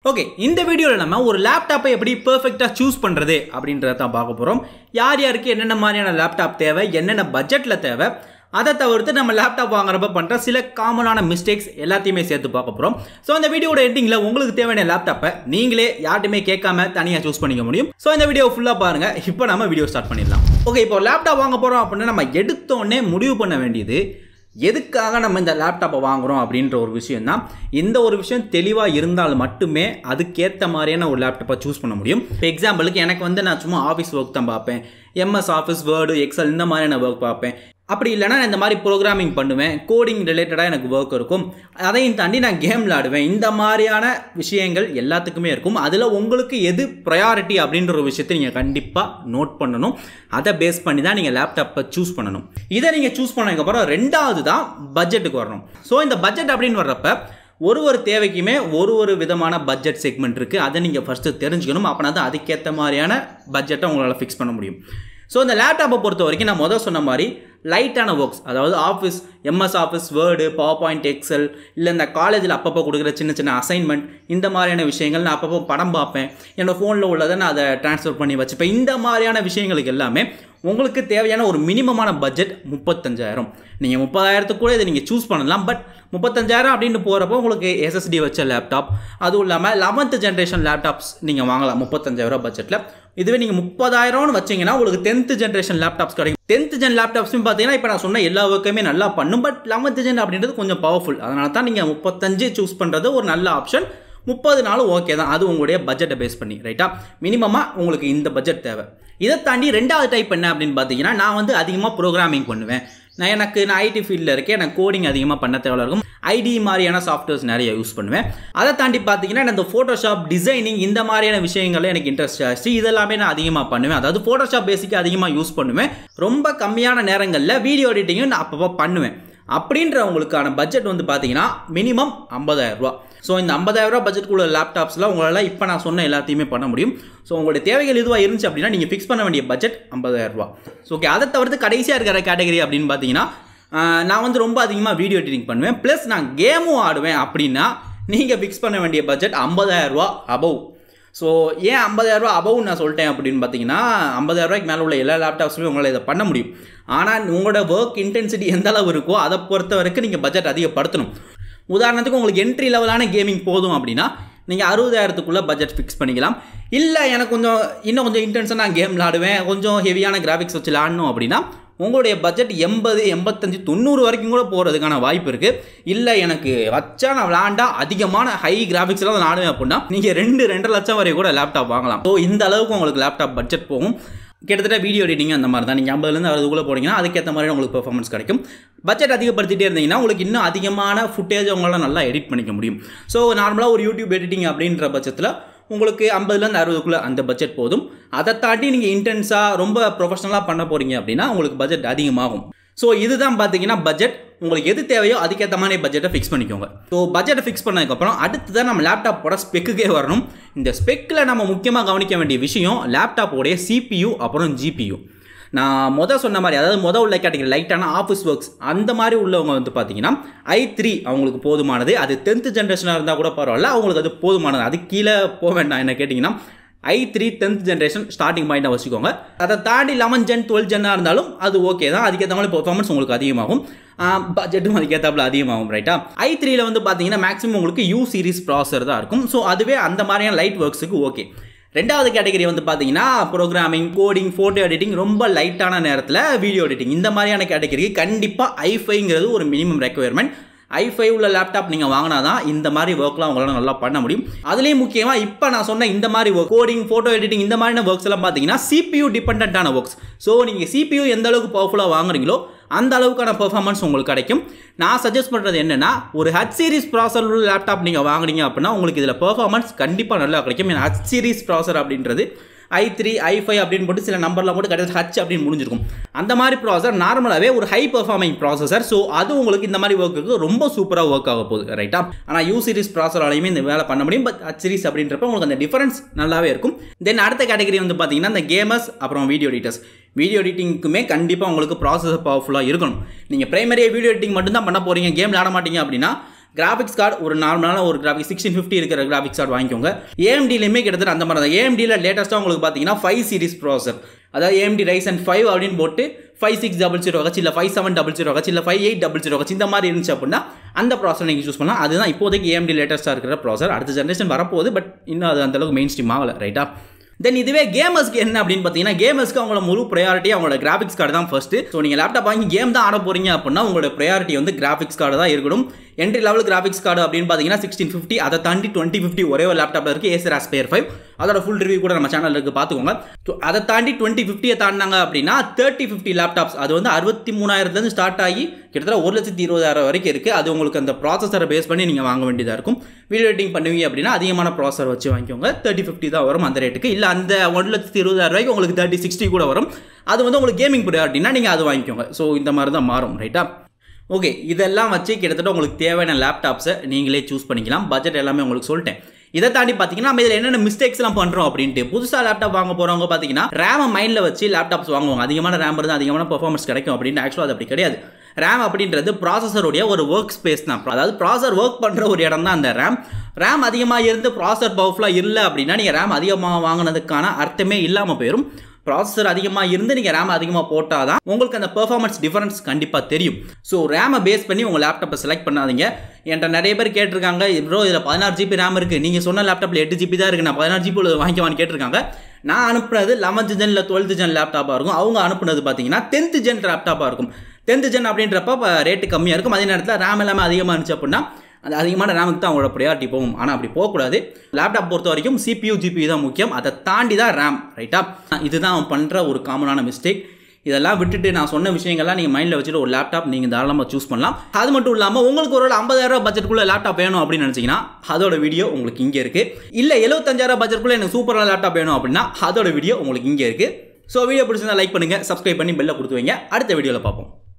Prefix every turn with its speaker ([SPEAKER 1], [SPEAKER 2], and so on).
[SPEAKER 1] okay இந்த வீடியோவில் நம்ம ஒரு லேப்டாப்பை எப்படி பெர்ஃபெக்டாக சூஸ் பண்ணுறது அப்படின்றத தான் பார்க்க போகிறோம் யார் யாருக்கு என்னென்ன மாதிரியான லேப்டாப் தேவை என்னென்ன பட்ஜெட்டில் தேவை அதை தவிர்த்து நம்ம லேப்டாப் வாங்குறப்ப பண்ணுற சில காமனான மிஸ்டேக்ஸ் எல்லாத்தையுமே சேர்த்து பார்க்க போகிறோம் ஸோ இந்த வீடியோட எண்டிங்கில் உங்களுக்கு தேவையான லேப்டாப்பை நீங்களே யார்ட்டுமே கேட்காம தனியாக சூஸ் பண்ணிக்க முடியும் ஸோ இந்த வீடியோ ஃபுல்லாக பாருங்கள் இப்போ நம்ம வீடியோ ஸ்டார்ட் பண்ணிடலாம் ஓகே இப்போ லேப்டாப் வாங்க போகிறோம் அப்படின்னா நம்ம எடுத்தோடனே முடிவு பண்ண வேண்டியது எதுக்காக நம்ம இந்த லேப்டாப்பை வாங்குறோம் அப்படின்ற ஒரு விஷயம் தான் இந்த ஒரு விஷயம் தெளிவாக இருந்தால் மட்டுமே அதுக்கேற்ற மாதிரியான ஒரு லேப்டாப்பை சூஸ் பண்ண முடியும் இப்போ எக்ஸாம்பிளுக்கு எனக்கு வந்து நான் சும்மா ஆஃபீஸ் ஒர்க் தான் பார்ப்பேன் எம்எஸ் ஆஃபீஸ் வேர்டு எக்ஸல் இந்த மாதிரியான ஒர்க் பார்ப்பேன் அப்படி இல்லைனா நான் இந்த மாதிரி ப்ரோக்ராமிங் பண்ணுவேன் கோடிங் ரிலேட்டடாக எனக்கு ஒர்க் இருக்கும் அதையும் தாண்டி நான் கேம் விளாடுவேன் இந்த மாதிரியான விஷயங்கள் எல்லாத்துக்குமே இருக்கும் அதில் உங்களுக்கு எது ப்ரையாரிட்டி அப்படின்ற ஒரு விஷயத்தை நீங்கள் கண்டிப்பாக நோட் பண்ணணும் அதை பேஸ் பண்ணி தான் நீங்கள் லேப்டாப்பை சூஸ் பண்ணணும் இதை நீங்கள் சூஸ் பண்ணதுக்கப்புறம் ரெண்டாவது தான் பட்ஜெட்டுக்கு வரணும் ஸோ இந்த பட்ஜெட் அப்படின்னு வர்றப்ப ஒரு ஒரு தேவைக்குமே ஒரு ஒரு விதமான பட்ஜெட் செக்மெண்ட் இருக்குது அதை நீங்கள் ஃபஸ்ட்டு தெரிஞ்சுக்கணும் அப்படின்னா தான் அதுக்கேற்ற மாதிரியான பட்ஜெட்டை உங்களால் ஃபிக்ஸ் பண்ண முடியும் ஸோ இந்த லேப்டாப்பை பொறுத்த வரைக்கும் நான் முதல் சொன்ன மாதிரி லைட்டான ஒர்க்ஸ் அதாவது Office MS Office Word PowerPoint Excel இல்லை இந்த காலேஜில் அப்பப்போ கொடுக்குற சின்ன சின்ன அசைன்மெண்ட் இந்த மாதிரியான விஷயங்கள் நான் அப்பப்போ படம் பார்ப்பேன் என்னோடய ஃபோனில் உள்ளதை நான் அதை ட்ரான்ஸ்ஃபர் பண்ணி வச்சுப்பேன் இந்த மாதிரியான விஷயங்களுக்கு எல்லாமே உங்களுக்கு தேவையான ஒரு மினிமமான பட்ஜெட் முப்பத்தஞ்சாயிரம் நீங்கள் முப்பதாயிரத்துக்கு கூட இதை நீங்கள் சூஸ் பண்ணலாம் பட் முப்பத்தஞ்சாயிரம் அப்படின்னு போகிறப்போ உங்களுக்கு எஸ்எஸ்டி வச்ச லேப்டாப் அதுவும் இல்லாமல் லெவன்த் ஜென்ரேஷன் லேப்டாப்ஸ் நீங்கள் வாங்கலாம் முப்பத்தஞ்சாயிரம் பட்ஜெட்டில் இதுவே நீங்கள் முப்பதாயிரம்னு வச்சிங்கன்னா உங்களுக்கு டென்த் ஜென்ரேஷன் லேப்டாப்ஸ் கிடைக்கும் டென்த் ஜென் லேப்டாப்ஸும் பார்த்தீங்கன்னா இப்போ நான் சொன்ன எல்லா ஒர்க்குமே நல்லா பண்ணும் பட் லெவன்த் ஜென் அப்படின்றது கொஞ்சம் பவர்ஃபுல் அதனால தான் நீங்கள் முப்பத்தஞ்சு சூஸ் பண்ணுறது ஒரு நல்ல ஆப்ஷன் முப்பது நாளும் ஓகே தான் அது உங்களுடைய பட்ஜெட்டை பேஸ் பண்ணி ரைட்டா மினிமமாக உங்களுக்கு இந்த பட்ஜெட் தேவை இதை தாண்டி ரெண்டாவது டைப் என்ன அப்படின்னு பார்த்தீங்கன்னா நான் வந்து அதிகமாக ப்ரோக்ராமிங் பண்ணுவேன் நான் எனக்கு நான் ஐடி ஃபீல்டில் இருக்கேன் எனக்கு கோடிங் அதிகமாக பண்ண தேவை இருக்கும் ஐடி மாதிரியான சாஃப்ட்வேர்ஸ் நிறைய யூஸ் பண்ணுவேன் அதை தாண்டி பார்த்தீங்கன்னா இந்த ஃபோட்டோஷாப் டிசைனிங் இந்த மாதிரியான விஷயங்களில் எனக்கு இன்ட்ரெஸ்ட் ஆச்சு இதெல்லாமே நான் அதிகமாக பண்ணுவேன் அதாவது ஃபோட்டோஷாப் பேசிக்காக அதிகமாக யூஸ் பண்ணுவேன் ரொம்ப கம்மியான நேரங்களில் வீடியோ எடிட்டிங்கும் நான் அப்பப்போ பண்ணுவேன் அப்படின்றவங்களுக்கான பட்ஜெட் வந்து பார்த்தீங்கன்னா மினிமம் ஐம்பதாயிரரூபா ஸோ இந்த ஐம்பதாயிரரூபா பட்ஜெட்டுக்குள்ள லேப்டாப்ஸில் உங்களால் இப்போ நான் சொன்ன எல்லாத்தையுமே பண்ண முடியும் ஸோ உங்களுடைய தேவைகள் எதுவாக இருந்துச்சு அப்படின்னா நீங்கள் ஃபிக்ஸ் பண்ண வேண்டிய பட்ஜெட் ஐம்பதாயிரரூபா ஸோ ஓகே அதை தவிர்த்து கடைசியாக இருக்கிற கேட்டகரி அப்படின்னு பார்த்தீங்கன்னா நான் வந்து ரொம்ப அதிகமாக வீடியோ எடிட்டிங் பண்ணுவேன் ப்ளஸ் நான் கேமும் ஆடுவேன் அப்படின்னா நீங்கள் ஃபிக்ஸ் பண்ண வேண்டிய பட்ஜெட் ஐம்பதாயிரரூபா அபவ் ஸோ ஏன் ஐம்பதாயிரரூபா அபவ் நான் சொல்லிட்டேன் அப்படின்னு பார்த்தீங்கன்னா ஐம்பதாயிரரூபாய்க்கு மேலே உள்ள எல்லா லேப்டாப்ஸுமே உங்களால் இதை பண்ண முடியும் ஆனால் உங்களோட ஒர்க் இன்டென்சிட்டி எந்த அளவு இருக்கோ அதை பொறுத்த வரைக்கும் நீங்கள் பட்ஜெட் அதிகப்படுத்தணும் உதாரணத்துக்கு உங்களுக்கு என்ட்ரி லெவலான கேமிங் போதும் அப்படின்னா நீங்கள் அறுபதாயிரத்துக்குள்ளே பட்ஜெட் ஃபிக்ஸ் பண்ணிக்கலாம் இல்லை எனக்கு கொஞ்சம் இன்னும் கொஞ்சம் இன்டென்ஸாக கேம் விளாடுவேன் கொஞ்சம் ஹெவியான கிராஃபிக்ஸ் வச்சு விளாடணும் அப்படின்னா உங்களுடைய பட்ஜெட் எண்பது எண்பத்தஞ்சு தொண்ணூறு வரைக்கும் கூட போகிறதுக்கான வாய்ப்பு இருக்குது இல்லை எனக்கு வச்சா நான் விளாண்டா அதிகமான ஹை கிராஃபிக்ஸ்லாம் நான் ஆடுவேன் அப்படின்னா நீங்கள் ரெண்டு ரெண்டரை லட்சம் வரை கூட லேப்டாப் வாங்கலாம் ஸோ இந்த அளவுக்கு உங்களுக்கு லேப்டாப் பட்ஜெட் போகும் கிட்டத்தட்ட வீடியோ எடிட்டிங் அந்த மாதிரி தான் நீங்கள் ஐம்பதுலேருந்து அறுபதுக்குள்ளே போனீங்கன்னா அதுக்கேற்ற மாதிரி உங்களுக்கு பெர்ஃபார்மன்ஸ் கிடைக்கும் பட்ஜெட் அதிகப்படுத்திட்டே இருந்தீங்கன்னா உங்களுக்கு இன்னும் அதிகமான ஃபுட்டேஜ் உங்களால் நல்லா எடிட் பண்ணிக்க முடியும் ஸோ நார்மலாக ஒரு யூடியூப் எடிட்டிங் அப்படின்ற பட்சத்தில் உங்களுக்கு ஐம்பதுலேருந்து அறுபதுக்குள்ளே அந்த பட்ஜெட் போதும் அதை தாண்டி நீங்கள் இன்டென்ஸாக ரொம்ப ப்ரொஃபஷனலாக பண்ண போகிறீங்க அப்படின்னா உங்களுக்கு பட்ஜெட் அதிகமாகும் ஸோ இதுதான் பார்த்தீங்கன்னா பட்ஜெட் உங்களுக்கு எது தேவையோ அதுக்கேற்ற மாதிரி பட்ஜெட்டை ஃபிக்ஸ் பண்ணிக்கோங்க ஸோ பட்ஜெட்டை ஃபிக்ஸ் பண்ணதுக்கப்புறம் அடுத்து தான் நம்ம லேப்டாப்போட ஸ்பெக்குக்கே வரணும் இந்த ஸ்பெக்கில் நம்ம முக்கியமாக கவனிக்க வேண்டிய விஷயம் லேப்டாப்போடைய சிபியு அப்புறம் ஜிபியு நான் மொதல் சொன்ன மாதிரி அதாவது மொதல் உள்ள கேட்டகரி லைட்டான ஆஃபீஸ் ஒர்க்ஸ் அந்த மாதிரி உள்ளவங்க வந்து பார்த்தீங்கன்னா ஐ த்ரீ அவங்களுக்கு போதுமானது அது டென்த்து ஜென்ரேஷனாக இருந்தால் கூட பரவாயில்ல அவங்களுக்கு அது போதுமானது அது கீழே போக வேண்டாம் என்ன கேட்டிங்கன்னா I three tenth generation starting பாயிண்டாக வச்சுக்கோங்க அதை தாண்டி லெவன் ஜென் டுவெல் ஜென்னாக இருந்தாலும் அது ஓகே தான் அதுக்கேற்ற மாதிரி பெர்ஃபார்மன்ஸ் உங்களுக்கு அதிகமாகும் பட்ஜெட்டும் அதுக்கேற்றாப்புல அதிகமாகும் ரைட்டா ஐ த்ரீல வந்து பார்த்தீங்கன்னா மேக்ஸிமம் உங்களுக்கு யூ சீரிஸ் ப்ராசர் தான் இருக்கும் ஸோ அதுவே அந்த மாதிரியான லைட் ஒர்க்ஸுக்கு ஓகே ரெண்டாவது கேட்டகரி வந்து பார்த்தீங்கன்னா ப்ரோக்ராமிங் கோடிங் ஃபோட்டோ எடிட்டிங் ரொம்ப லைட்டான நேரத்தில் வீடியோ எடிட்டிங் இந்த மாதிரியான கேட்டகரிக்கு கண்டிப்பாக ஐஃபைங்கிறது ஒரு மினிமம் ரெக்குயர்மெண்ட் ஐஃபை உள்ள லேப்டாப் நீங்கள் வாங்கினா தான் இந்த மாதிரி ஒர்க்லாம் உங்களால் நல்லா பண்ண முடியும் அதுலேயும் முக்கியமாக இப்போ நான் சொன்ன இந்த மாதிரி ஒர்க் கோடிங் ஃபோட்டோ எடிட்டிங் இந்த மாதிரியான ஒர்க்ஸ் எல்லாம் பார்த்தீங்கன்னா சிபியூ டிபெண்டான ஒர்க்ஸ் ஸோ நீங்கள் சிபியூ எந்த அளவுக்கு பவர்ஃபுல்லாக வாங்குறீங்களோ அந்த அளவுக்கான பெர்ஃபார்மன்ஸ் உங்களுக்கு கிடைக்கும் நான் சஜஸ்ட் பண்ணுறது என்னென்னா ஒரு ஹச் சீரிஸ் ப்ராசர் உள்ள லேப்டாப் நீங்கள் வாங்குறீங்க அப்படின்னா உங்களுக்கு இதில் பெர்ஃபார்மன்ஸ் கண்டிப்பாக நல்லா கிடைக்கும் ஏன்னா ஹச் சீரிஸ் ப்ராசர் அப்படின்றது ஐ த்ரீ ஐ ஃபைவ் அப்படின்னு போட்டு சில நம்பர்லாம் போட்டு கடைசி ஹச் அப்படின்னு முடிஞ்சிருக்கும் அந்த மாதிரி ப்ராசர் நார்மலாகவே ஒரு ஹை பர்ஃபார்மிங் ப்ராசஸர் ஸோ அது உங்களுக்கு இந்த மாதிரி ஒர்க்குக்கு ரொம்ப சூப்பராக ஒர்க் ஆக போகுது ரைட்டா ஆனால் யூ சீரிஸ் ப்ராசராலையுமே இந்த வேலை பண்ண முடியும் பட் ஹச் சீரிஸ் அப்படின்றப்ப உங்களுக்கு அந்த டிஃபரன்ஸ் நல்லாவே இருக்கும் தென் அடுத்த கேட்டகரி வந்து பார்த்தீங்கன்னா இந்த கேமர்ஸ் அப்புறம் வீடியோ எடிட்டர்ஸ் வீடியோ எடிட்டிங்க்குமே கண்டிப்பாக உங்களுக்கு ப்ராசஸர் பவர்ஃபுல்லாக இருக்கணும் நீங்கள் பிரைமரியாக வீடியோ எடிட்டிங் மட்டும்தான் பண்ண போகிறீங்க கேம் விளாட மாட்டீங்க அப்படின்னா கிராஃபிக்ஸ் கார்டு ஒரு நார்மலான ஒரு கிராஃபிக்ஸ் சிக்ஸ்டீன் ஃபிஃப்டி இருக்கிற கிராஃபிக்ஸ் கார்டு வாங்கிக்கோங்க ஏஎம்டிலையுமே கிட்டத்தட்ட அந்த மாதிரி தான் ஏஎம்டியில் லேட்டஸ்ட்டாக உங்களுக்கு பார்த்தீங்கன்னா ஃபைவ் சீரிஸ் ப்ராசர் அதாவது ஏஎம்டி ரைசன் ஃபைவ் அப்படின்னு போட்டு ஃபைவ் சிக்ஸ் டபுள் ஜீரோ வச்சு இல்லை ஃபைவ் செவன் டபுள் ஜீரோ வச்சு இல்லை ஃபைவ் எயிட் டபுள் ஜீரோ வச்சு இந்த மாதிரி இருந்துச்சு அப்படின்னா அந்த ப்ராசர் நீங்கள் சூஸ் பண்ணலாம் அதுதான் இப்போதைக்கு ஏஎம்டி லேட்டஸ்ட்டாக இருக்கிற ப்ராசர் அடுத்த ஜென்ரேஷன் வரப்போகுது பட் இன்னும் அது அந்தளவுக்கு மெயின் ஸ்ட்ரீம் ஆகலை ரைட்டா தென் இதுவே கேமர்ஸ்க்கு என்ன அப்படின்னு பார்த்தீங்கன்னா கேமர்ஸ்க்கு அவங்களோட முழு ப்ரையாரிட்டி அவங்களோட கிராஃபிக்ஸ் கார்டு தான் ஃபர்ஸ்ட் ஸோ நீங்கள் லேப்டாப் வாங்கி கேம் தான் ஆட போறீங்க அப்படின்னா உங்களோட ப்ரையாரிட்டி வந்து கிராஃபிக்ஸ் கார்டு தான் இருக்கணும் என்ட்ரி லெவல் கிராஃபிக்ஸ் கார்டு அப்படின்னு பார்த்தீங்கன்னா சிக்ஸ்டீன் ஃபிஃப்டி அதை தாண்டி டுவெண்ட்டி ஃபிஃப்டி ஒரே ஒரு லேப்டாப்ல இருக்குது ஏசர் ஆஸ்பேர் ஃபைவ் அதோட ஃபுல் ரிவ்யூ கூட நம்ம சேனலில் இருக்குது பார்த்துக்கோங்க ஸோ அதை தாண்டி டுவெண்ட்டி ஃபிஃப்டியை தாண்டினாங்க அப்படின்னா தேர்ட்டி ஃபிஃப்டி லேப்டாப்ஸ் அது வந்து அறுபத்தி மூணாயிரத்துலேருந்து ஸ்டார்ட் ஆகி கிட்டத்தட்ட ஒரு லட்சத்தி இருபதாயிரம் வரைக்கும் இருக்குது அது உங்களுக்கு அந்த ப்ராசஸரை பேஸ் பண்ணி நீங்கள் வாங்க வேண்டியதாக இருக்கும் வீடியோ எடிட்டிங் பண்ணுவீங்க அப்படின்னா அதிகமான ப்ராசர் வச்சு வாங்கிக்கோங்க தேர்ட்டி ஃபிஃப்டி தான் வரும் அந்த ரேட்டுக்கு இல்லை அந்த ஒரு லட்சத்தி இருபதாயிரம் ரூபாய்க்கு உங்களுக்கு தேர்ட்டி சிக்ஸ்டி கூட வரும் அது வந்து உங்களுக்கு கேமிங் ப்ரையாரிட்டினா நீங்கள் அது வாங்கிக்கோங்க ஸோ இந்த மாதிரி தான் மாறும் ரைட்டா ஓகே இதெல்லாம் வச்சு கிட்டத்தட்ட உங்களுக்கு தேவையான லேப்டாப்ஸை நீங்களே சூஸ் பண்ணிக்கலாம் பட்ஜெட் எல்லாமே உங்களுக்கு சொல்லிட்டேன் இதை தாண்டி பார்த்தீங்கன்னா நம்ம இதில் என்னென்ன மிஸ்டேக்ஸ்லாம் பண்ணுறோம் அப்படின்ட்டு புதுசாக லேப்டாப் வாங்க போகிறவங்க பார்த்தீங்கன்னா ரேமை மைண்டில் வச்சு லேப்டாப்ஸ் வாங்குவாங்க அதிகமான ரேம் இருந்தால் அதிகமான பெர்ஃபார்மன்ஸ் கிடைக்கும் அப்படின்னு ஆக்சுவலாக அது அப்படி கிடையாது ரேம் அப்படின்றது ப்ராசஸருடைய ஒரு ஒர்க் ஸ்பேஸ் தான் அதாவது ப்ராசர் ஒர்க் பண்ணுற ஒரு இடம் தான் அந்த ரேம் ரேம் அதிகமாக இருந்து ப்ராசர் பவர்ஃபுல்லாக இல்லை அப்படின்னா நீங்கள் ரேம் அதிகமாக வாங்கினதுக்கான அர்த்தமே இல்லாமல் போயிடும் ப்ராசஸர் அதிகமாக இருந்து நீங்கள் ரேம் அதிகமாக போட்டால் தான் உங்களுக்கு அந்த பெர்ஃபார்மன்ஸ் டிஃபரன்ஸ் கண்டிப்பாக தெரியும் ஸோ ரேமை பேஸ் பண்ணி உங்கள் லேப்டாப்பை செலக்ட் பண்ணாதீங்க என்கிட்ட நிறைய பேர் கேட்டிருக்காங்க ப்ரோ இதில் பதினாறு ஜிபி ரேம் இருக்குது நீங்கள் சொன்ன லேப்டாப்பில் எட்டு ஜிபி தான் இருக்குது நான் பதினாறு ஜிபி வாங்கிக்கவான்னு கேட்டிருக்காங்க நான் அனுப்புனது லெவன்த் ஜென் இல்லை டுவெல்த் ஜென் லேப்டாப்பாக இருக்கும் அவங்க அனுப்புனது பார்த்தீங்கன்னா டென்த் ஜென் லேப்டாப்பாக இருக்கும் டென்த் ஜென் அப்படின்றப்ப ரேட்டு கம்மியாக இருக்கும் அதே நேரத்தில் ரேம் எல்லாமே அதிகமாக இருந்துச்சு அப்படின்னா அந்த அதிகமான ரேமுக்கு தான் அவங்களோட ப்ரையாரிட்டி போகும் ஆனால் அப்படி போகக்கூடாது லேப்டாப் பொறுத்த வரைக்கும் சிபியூ ஜிபியூ தான் முக்கியம் அதை தாண்டி தான் ரேம் ரைட்டா இதுதான் அவன் பண்ணுற ஒரு காமனான மிஸ்டேக் இதெல்லாம் விட்டுட்டு நான் சொன்ன விஷயங்கள்லாம் நீங்கள் மைண்டில் வச்சுட்டு ஒரு லேப்டாப் நீங்கள் தாராளமாக சூஸ் பண்ணலாம் அது மட்டும் இல்லாமல் உங்களுக்கு ஒரு ஐம்பதாயிரம் பட்ஜெட்டுக்குள்ள லேப்டாப் வேணும் அப்படின்னு நினச்சிங்கன்னா அதோட வீடியோ உங்களுக்கு இங்கே இருக்குது இல்லை எழுபத்தஞ்சாயிரம் பட்ஜெட்டுக்குள்ள எனக்கு சூப்பரான லேப்டாப் வேணும் அப்படின்னா அதோட வீடியோ உங்களுக்கு இங்கே இருக்குது ஸோ வீடியோ பிடிச்சிருந்தா லைக் பண்ணுங்கள் சப்ஸ்கிரைப் பண்ணி பெல்லை கொடுத்து வைங்க அடுத்த வீடியோவில் பார்ப்போம்